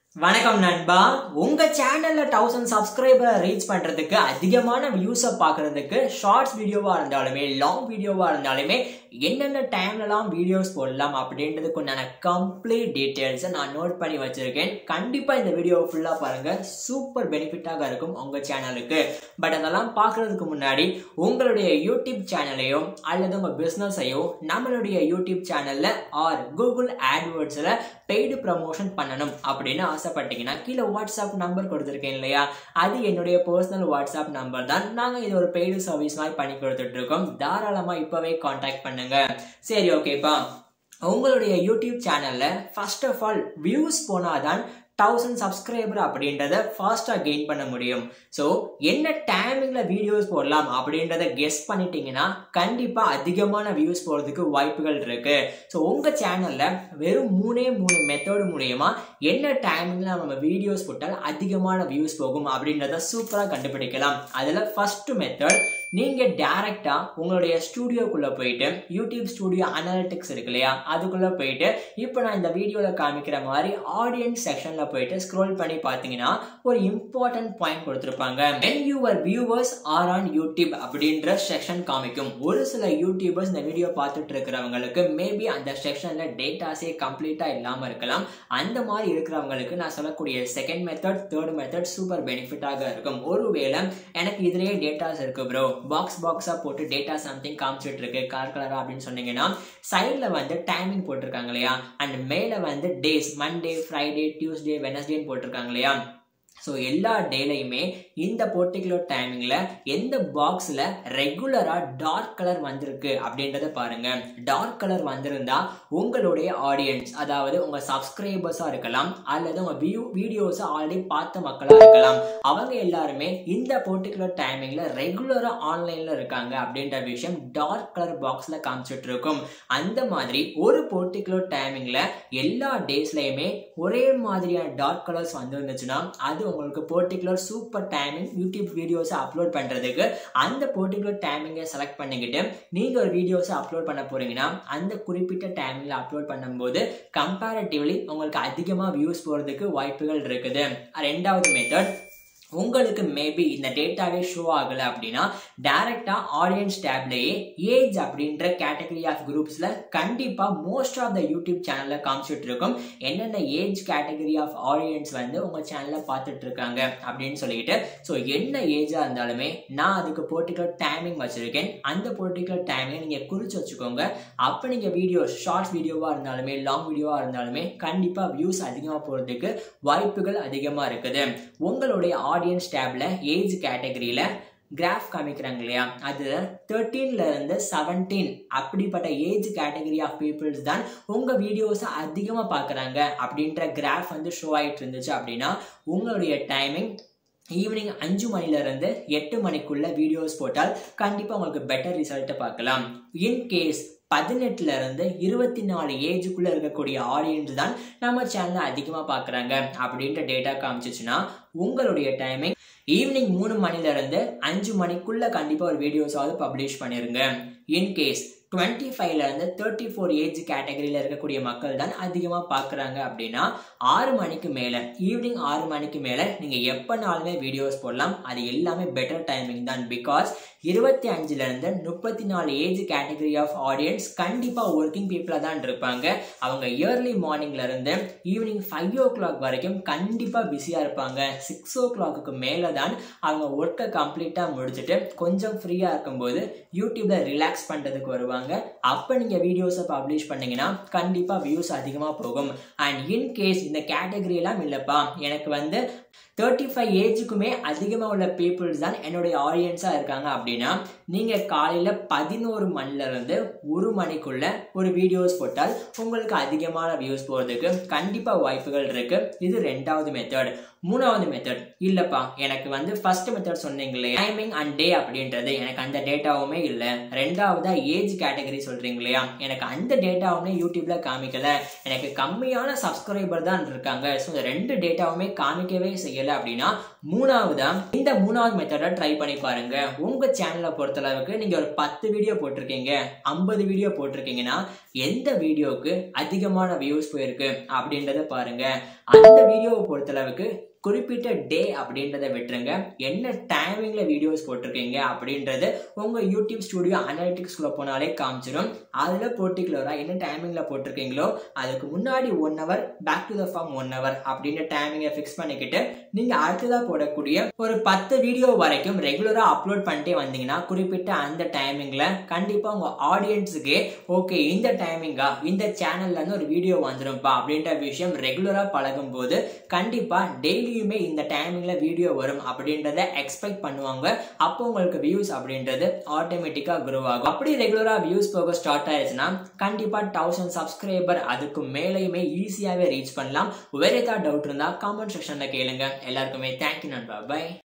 வணக்கம் நண்பா உங்க சேனல்ல தௌசண்ட் சப்ஸ்கிரைபரை ரீச் பண்றதுக்கு அதிகமான வியூஸை பார்க்கறதுக்கு ஷார்ட்ஸ் வீடியோவா இருந்தாலுமே லாங் வீடியோவா இருந்தாலுமே என்னென்ன டைம்லலாம் வீடியோஸ் போடலாம் அப்படின்றதுக்கு உண்டான கம்ப்ளீட் டீட்டெயில்ஸை நான் நோட் பண்ணி வச்சிருக்கேன் கண்டிப்பா இந்த வீடியோ ஃபுல்லா பாருங்க சூப்பர் பெனிஃபிட்டாக இருக்கும் உங்க சேனலுக்கு பட் அதெல்லாம் பார்க்கறதுக்கு முன்னாடி உங்களுடைய யூடியூப் சேனலையோ அல்லது உங்க பிசினஸையோ நம்மளுடைய யூடியூப் சேனல்ல ஆர் கூகுள் ஆட்வேர்ட்ஸ்ல பெய்டு ப்ரமோஷன் பண்ணணும் அப்படின்னு ஆசைப்பட்டீங்கன்னா கீழே வாட்ஸ்அப் நம்பர் கொடுத்துருக்கேன் இல்லையா அது என்னுடைய பர்சனல் வாட்ஸ்அப் நம்பர் தான் நாங்கள் இது ஒரு பெய்டு சர்வீஸ் மாதிரி பண்ணி கொடுத்துட்டு இருக்கோம் தாராளமாக இப்போவே காண்டாக்ட் பண்ணுங்க சரி ஓகேப்பா உங்களுடைய யூடியூப் சேனல்ல ஃபர்ஸ்ட் ஆஃப் ஆல் வியூஸ் போனாதான் தௌசண்ட் சப்ஸ்கிரைபர் அப்படின்றத ஃபாஸ்ட்டாக கெயின் பண்ண முடியும் ஸோ என்ன டைமிங்கில் வீடியோஸ் போடலாம் அப்படின்றத கெஸ் பண்ணிட்டீங்கன்னா கண்டிப்பாக அதிகமான வியூஸ் போகிறதுக்கு வாய்ப்புகள் இருக்கு ஸோ உங்கள் சேனலில் வெறும் மூணே மூணு மெத்தட் மூலயமா என்ன டைமிங்கில் நம்ம வீடியோஸ் போட்டால் அதிகமான வியூஸ் போகும் அப்படின்றத சூப்பராக கண்டுபிடிக்கலாம் அதில் ஃபர்ஸ்ட் மெத்தட் நீங்கள் டேரெக்டாக உங்களுடைய ஸ்டூடியோக்குள்ளே போயிட்டு யூடியூப் ஸ்டூடியோ அனாலிட்டிக்ஸ் இருக்கு இல்லையா அதுக்குள்ளே போயிட்டு இப்போ நான் இந்த வீடியோவில் காமிக்கிற மாதிரி ஆடியன்ஸ் செக்ஷனில் போயிட்டு ஸ்க்ரோல் பண்ணி பார்த்தீங்கன்னா ஒரு இம்பார்ட்டன்ட் பாயிண்ட் கொடுத்துருப்பாங்க when your viewers are on YouTube அப்படின்ற செக்ஷன் காமிக்கும் ஒரு சில யூடியூபர்ஸ் இந்த வீடியோ பார்த்துட்டு இருக்கிறவங்களுக்கு மேபி அந்த செக்ஷனில் டேட்டாஸே கம்ப்ளீட்டாக இல்லாமல் இருக்கலாம் அந்த மாதிரி இருக்கிறவங்களுக்கு நான் சொல்லக்கூடிய second method third method super பெனிஃபிட்டாக இருக்கும் ஒருவேளை எனக்கு இதுலேயே டேட்டாஸ் இருக்கு ப்ரோ பாக்ஸ் பாக்ஸாக போட்டு டேட்டா சம்திங் காமிச்சிட்டு இருக்கு கலர் கலரா அப்படின்னு சொன்னீங்கன்னா சைடில் வந்து டைமிங் போட்டிருக்காங்க இல்லையா அண்ட் மேலே வந்து டேஸ் மண்டே ஃப்ரைடே டியூஸ்டே வெனஸ்டேன்னு போட்டிருக்காங்க இல்லையா ஸோ எல்லா டேலையுமே இந்த பர்டிகுலர் டைமிங்கில் எந்த பாக்ஸில் ரெகுலராக டார்க் கலர் வந்திருக்கு அப்படின்றத பாருங்க டார்க் கலர் வந்திருந்தா உங்களுடைய ஆடியன்ஸ் அதாவது உங்கள் சப்ஸ்கிரைபர்ஸாக இருக்கலாம் அல்லது உங்கள் வியூ வீடியோஸை ஆல்ரெடி பார்த்த மக்களாக இருக்கலாம் அவங்க எல்லாருமே இந்த பர்டிகுலர் டைமிங்கில் ரெகுலராக ஆன்லைனில் இருக்காங்க அப்படின்ற விஷயம் டார்க் கலர் பாக்ஸில் காமிச்சிட்டு இருக்கும் அந்த மாதிரி ஒரு பர்டிகுலர் டைமிங்கில் எல்லா டேஸ்லையுமே ஒரே மாதிரியான டார்க் கலர்ஸ் வந்துருந்துச்சுன்னா அது உங்களுக்கு பர்டிகுலர் சூப்பர் டைமிங் யூடியூப் வீடியோஸை அப்லோட் பண்ணுறதுக்கு அந்த பர்டிகுலர் டைமிங்கை செலக்ட் பண்ணிக்கிட்டு நீங்கள் ஒரு வீடியோஸை அப்லோட் பண்ண போகிறீங்கன்னா அந்த குறிப்பிட்ட டைமிங்கில் அப்லோட் பண்ணும்போது கம்பேரிட்டிவ்லி உங்களுக்கு அதிகமாக வியூஸ் போகிறதுக்கு வாய்ப்புகள் இருக்குது ரெண்டாவது மெத்தட் உங்களுக்கு மேபி இந்த டேட்டாவே ஷோ ஆகலை அப்படின்னா டேரெக்டாக ஆடியன்ஸ் டேப்லேயே ஏஜ் அப்படின்ற கேட்டகரி ஆஃப் குரூப்ஸில் கண்டிப்பாக மோஸ்ட் ஆஃப் த யூடியூப் சேனலில் காமிச்சிட்டு இருக்கும் என்னென்ன ஏஜ் கேட்டகரி ஆஃப் ஆடியன்ஸ் வந்து உங்கள் சேனலில் பார்த்துட்டு இருக்காங்க அப்படின்னு சொல்லிட்டு ஸோ என்ன ஏஜாக இருந்தாலுமே நான் அதுக்கு பர்டிகுலர் டைமிங் வச்சுருக்கேன் அந்த பர்டிகுலர் டைமிங் நீங்கள் குறித்து வச்சுக்கோங்க அப்போ நீங்கள் வீடியோ ஷார்ட்ஸ் வீடியோவாக இருந்தாலுமே லாங் வீடியோவாக இருந்தாலுமே கண்டிப்பாக வியூஸ் அதிகமாக போகிறதுக்கு வாய்ப்புகள் அதிகமாக இருக்குது உங்களுடைய ஆடியன்ஸ் டேப்ல ஏஜ் கேட்டகரியில கிராஃப் காமிக்கிறாங்க இல்லையா அது தேர்ட்டீன்ல இருந்து செவன்டீன் அப்படிப்பட்ட ஏஜ் கேட்டகரி ஆஃப் பீப்புள்ஸ் தான் உங்க வீடியோஸை அதிகமாக பார்க்குறாங்க அப்படின்ற கிராஃப் வந்து ஷோ ஆகிட்டு இருந்துச்சு அப்படின்னா உங்களுடைய டைமிங் ஈவினிங் அஞ்சு மணிலேருந்து எட்டு மணிக்குள்ள வீடியோஸ் போட்டால் கண்டிப்பாக உங்களுக்கு பெட்டர் ரிசல்ட்டை பார்க்கலாம் இன்கேஸ் பதினெட்டுல இருந்து இருபத்தி நாலு ஏஜுக்குள்ள இருக்கக்கூடிய ஆடியன்ஸ் தான் நம்ம சேனலை அதிகமாக பார்க்குறாங்க அப்படின்ற டேட்டா காமிச்சிச்சுன்னா உங்களுடைய டைமிங் ஈவினிங் மூணு மணிலேருந்து அஞ்சு மணிக்குள்ள கண்டிப்பாக ஒரு வீடியோஸாவது பப்ளிஷ் பண்ணிருங்க இன்கேஸ் டுவெண்ட்டி ஃபைவ்லேருந்து தேர்ட்டி ஃபோர் ஏஜ் கேட்டகரியில் இருக்கக்கூடிய மக்கள் தான் அதிகமாக பார்க்குறாங்க அப்படின்னா ஆறு மணிக்கு மேலே ஈவினிங் ஆறு மணிக்கு மேலே நீங்கள் எப்போனாலுமே வீடியோஸ் போடலாம் அது எல்லாமே பெட்டர் டைமிங் தான் பிகாஸ் இருபத்தி அஞ்சுலேருந்து முப்பத்தி நாலு ஏஜ் கேட்டகரி ஆஃப் ஆடியன்ஸ் கண்டிப்பாக ஒர்க்கிங் பீப்புளாக தான் இருப்பாங்க அவங்க இயர்லி மார்னிங்லேருந்து ஈவினிங் ஃபைவ் ஓ கிளாக் வரைக்கும் கண்டிப்பாக பிஸியாக இருப்பாங்க சிக்ஸ் ஓ கிளாக்கு மேலே தான் அவங்க ஒர்க்கை கம்ப்ளீட்டாக முடிச்சுட்டு கொஞ்சம் ஃப்ரீயாக இருக்கும்போது யூடியூப்பில் ரிலாக்ஸ் பண்ணுறதுக்கு வருவாங்க அப்போ நீங்கள் வீடியோஸை பப்ளிஷ் பண்ணீங்கன்னா கண்டிப்பாக வியூஸ் அதிகமாக போகும் அண்ட் இன் கேஸ் இந்த கேட்டகரி எல்லாம் இல்லைப்பா எனக்கு வந்து தேர்ட்டி ஃபைவ் ஏஜுக்குமே அதிகமாக உள்ள பீப்புள்ஸ் தான் என்னுடைய ஆடியன்ஸாக இருக்காங்க அப்படின்னா நீங்கள் காலையில் பதினோரு மணிலேருந்து ஒரு மணிக்குள்ள ஒரு வீடியோஸ் போட்டால் உங்களுக்கு அதிகமான வியூஸ் போகிறதுக்கு கண்டிப்பாக வாய்ப்புகள் இருக்குது இது ரெண்டாவது மெத்தட் மூணாவது மெத்தட் இல்லைப்பா எனக்கு வந்து ஃபர்ஸ்ட் மெத்தட் சொன்னீங்களே டைமிங் அண்ட் டே அப்படின்றது எனக்கு அந்த டேட்டாவுமே இல்லை ரெண்டாவதா ஏஜ் கேட்டகரி சொல்கிறீங்க இல்லையா எனக்கு அந்த டேட்டாவுமே யூடியூப்ல காமிக்கல எனக்கு கம்மியான சப்ஸ்கிரைபர் தான் இருக்காங்க ஸோ இந்த ரெண்டு டேட்டாவுமே காமிக்கவே செய்யலை அப்படின்னா மூணாவதா இந்த மூணாவது மெத்தடை ட்ரை பண்ணி பாருங்க உங்க சேனலை பொறுத்தளவுக்கு நீங்க ஒரு பத்து வீடியோ போட்டிருக்கீங்க ஐம்பது வீடியோ போட்டிருக்கீங்கன்னா எந்த வீடியோவுக்கு அதிகமான வியூஸ் போயிருக்கு அப்படின்றத பாருங்க அந்த வீடியோவை பொறுத்தளவுக்கு குறிப்பிட்ட டே அப்படின்றத விட்டுருங்க என்ன டைமிங்ல வீடியோஸ் போட்டிருக்கீங்க அப்படின்றது உங்க யூடியூப் ஸ்டுடியோ அனாலிட்டிக்ஸ்குள்ள போனாலே காமிச்சிடும் அதுல பர்டிகுலரா என்ன டைமிங்ல போட்டிருக்கீங்களோ அதுக்கு முன்னாடி one hour back to the form one hour அப்படின்ற டைமிங்கை ஃபிக்ஸ் பண்ணிக்கிட்டு நீங்க அடுத்ததா போடக்கூடிய ஒரு பத்து வீடியோ வரைக்கும் ரெகுலரா அப்லோட் பண்ணிட்டே வந்தீங்கன்னா குறிப்பிட்ட அந்த டைமிங்ல கண்டிப்பா உங்க ஆடியன்ஸுக்கு ஓகே இந்த டைமிங்கா இந்த சேனல்ல இருந்து ஒரு வீடியோ வந்துரும்ப்பா அப்படின்ற விஷயம் ரெகுலரா பழகும் போது கண்டிப்பா டெய்லியுமே இந்த டைமிங்ல வீடியோ வரும் அப்படின்றத எக்ஸ்பெக்ட் பண்ணுவாங்க அப்போ உங்களுக்கு வியூஸ் அப்படின்றது ஆட்டோமேட்டிக்கா குரோ ஆகும் அப்படி ரெகுலரா வியூஸ் போக ஸ்டார்ட் ஆயிடுச்சுன்னா கண்டிப்பா தௌசண்ட் சப்ஸ்கிரைபர் அதுக்கு மேலேயுமே ஈஸியாவே ரீச் பண்ணலாம் வேற ஏதாவது டவுட் இருந்தா காமெண்ட் செக்ஷன்ல கேளுங்க எல்லாருக்குமே தேங்க்யூ நண்பா பை